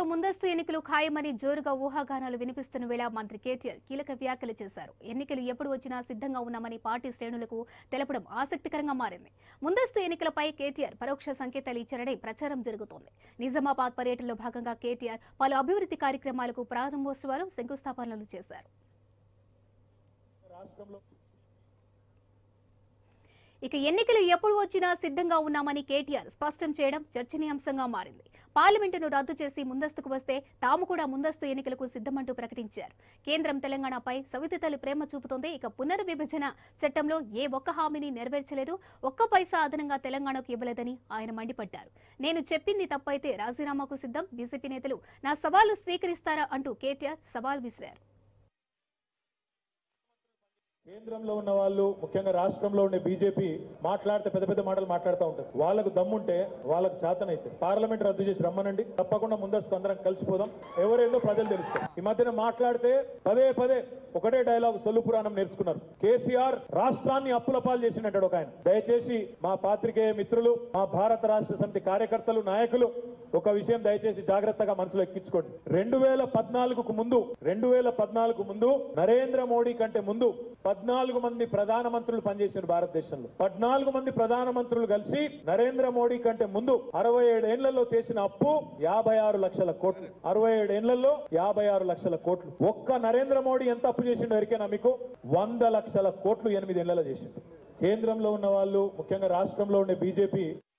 కేంద్రంలో ముందస్తు ఎన్నికలు ఖాయమని జోరుగా ఊహాగానాలు వినిపిస్తున్న వేళ మంత్రి కేటీఆర్ కీలక వ్యాఖ్యలు చేశారు ఎన్నికలు ఎప్పుడు వచ్చినా సిద్ధంగా ఉన్నామని పార్టీ శ్రేణులకు తెలపడం ఆసక్తికరంగా మారింది ముందస్తు ఎన్నికలపై కేటీఆర్ పరోక్ష సంకేతాలు ఇచ్చారని ప్రచారం జరుగుతోంది నిజామాబాద్ పర్యటనలో భాగంగా కేటీఆర్ పలు అభివృద్ధి కార్యక్రమాలకు ప్రారంభోత్సవాలు శంకుస్థాపనలు చేశారు ఇక ఎన్నికలు ఎప్పుడు వచ్చినా సిద్ధంగా ఉన్నామని కేటీఆర్ స్పష్టం చేయడం చర్చనీయాంశంగా మారింది పార్లమెంటును రద్దు చేసి ముందస్తుకు వస్తే తాము కూడా ముందస్తు ఎన్నికలకు సిద్ధమంటూ ప్రకటించారు కేంద్రం తెలంగాణపై సవితి తల్లి ప్రేమ చూపుతోంది ఇక పునర్విభజన చట్టంలో ఏ ఒక్క హామీని నెరవేర్చలేదు ఒక్క పైసా అదనంగా తెలంగాణకు ఇవ్వలేదని ఆయన మండిపడ్డారు నేను చెప్పింది తప్పైతే రాజీనామాకు సిద్ధం బీజేపీ నేతలు నా సవాలు స్వీకరిస్తారా అంటూ కేటీఆర్ సవాల్ విసిరారు కేంద్రంలో ఉన్న వాళ్ళు ముఖ్యంగా రాష్ట్రంలో ఉండే బీజేపీ మాట్లాడితే పెద్ద పెద్ద మాటలు మాట్లాడుతూ ఉంటారు వాళ్ళకు దమ్ముంటే వాళ్ళకు చేతనైతే పార్లమెంట్ రద్దు చేసి రమ్మనండి తప్పకుండా ముందస్తు అందరం కలిసిపోదాం ఎవరేందో ప్రజలు తెలుస్తారు ఈ మధ్యన మాట్లాడితే పదే పదే ఒకటే డైలాగ్ సొల్లు పురాణం నేర్చుకున్నారు కేసీఆర్ రాష్ట్రాన్ని అప్పుల పాలు చేసినట్టు ఒక ఆయన దయచేసి మా పాత్రికేయ మిత్రులు మా భారత రాష్ట్ర సమితి కార్యకర్తలు నాయకులు ఒక విషయం దయచేసి జాగ్రత్తగా మనసులో ఎక్కించుకోండి రెండు వేల పద్నాలుగుకు ముందు రెండు వేల పద్నాలుగు ముందు నరేంద్ర మోడీ కంటే ముందు పద్నాలుగు మంది ప్రధానమంత్రులు పనిచేసిన భారతదేశంలో పద్నాలుగు మంది ప్రధానమంత్రులు కలిసి నరేంద్ర మోడీ కంటే ముందు అరవై ఏడేళ్లలో చేసిన అప్పు యాభై ఆరు లక్షల కోట్లు అరవై ఏడేళ్లలో యాభై ఆరు లక్షల కోట్లు ఒక్క నరేంద్ర మోడీ ఎంత అప్పు చేసిండో ఎరికేనా మీకు వంద లక్షల కోట్లు ఎనిమిది ఏళ్లలో చేసిండు కేంద్రంలో ఉన్న వాళ్ళు ముఖ్యంగా రాష్ట్రంలో ఉండే బీజేపీ